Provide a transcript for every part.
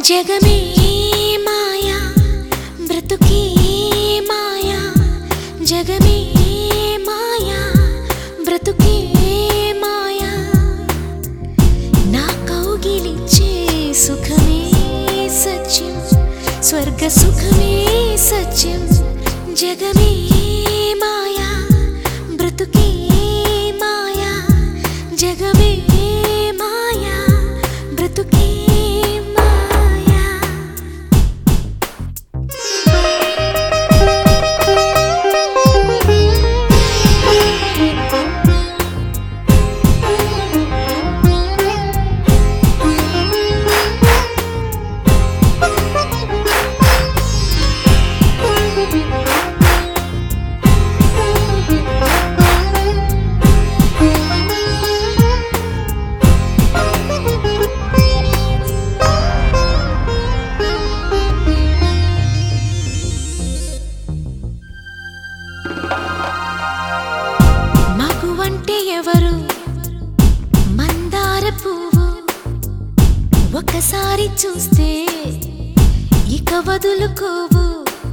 జగమే మాయా బ్రతుకే మాయా జగమే మాయా బ్రతుకే మాయా నా కౌగిలిచ్చే సుఖమే సత్యం స్వర్గ సుఖమే సత్యం జగమే మాయా బ్రతుకే మాయా జగమే మాయా బ్రతుకే మాయా మగువంటే ఎవరు మందార పువ్వు ఒకసారి చూస్తే ఇక వదులుకోవు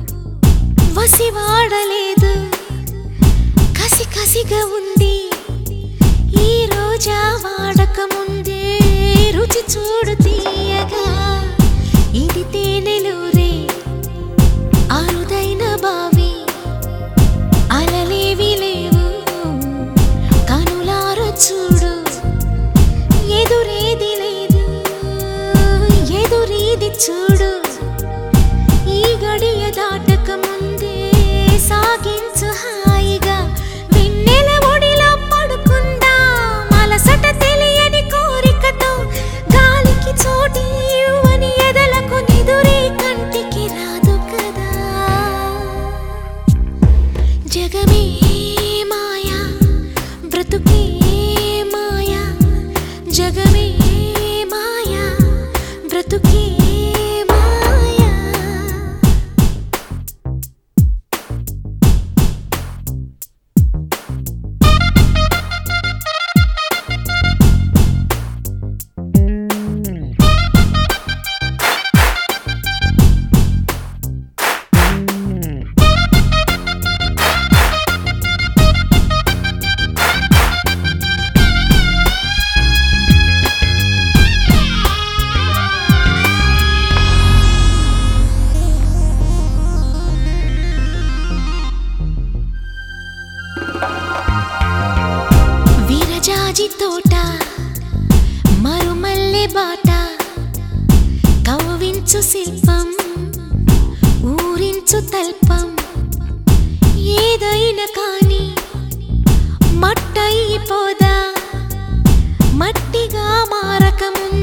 వసివాడలేదు కసి కసిగా ఉంది ఈ రోజా వాడక ముందే రుచి చూడు తీయగా ఇది తేనెలూరే అరుదైన బావి అలలేవి లేవు కనులార చూడు ఎదురేది లేదు ఎదురీది చూడు ఈ గడియ దాటక ముందే సాగించు హాయిగా వెన్నెల ఒడిలో పడుకుందా అలసట తెలియని కోరికతో గాలికి చోటి ఇవ్వని ఎదలకు నిదురే కంటికి రాదు కదా జగమే మాయా బ్రతుకే మాయా జగమే మాయా బ్రతుకే మాయా విరజాజి తోట మరుమల్లె బాట కవ్వించు శిల్పం ఊరించు తల్పం ఏదైనా కాని మట్టయిపోదా మట్టిగా మారక ముందే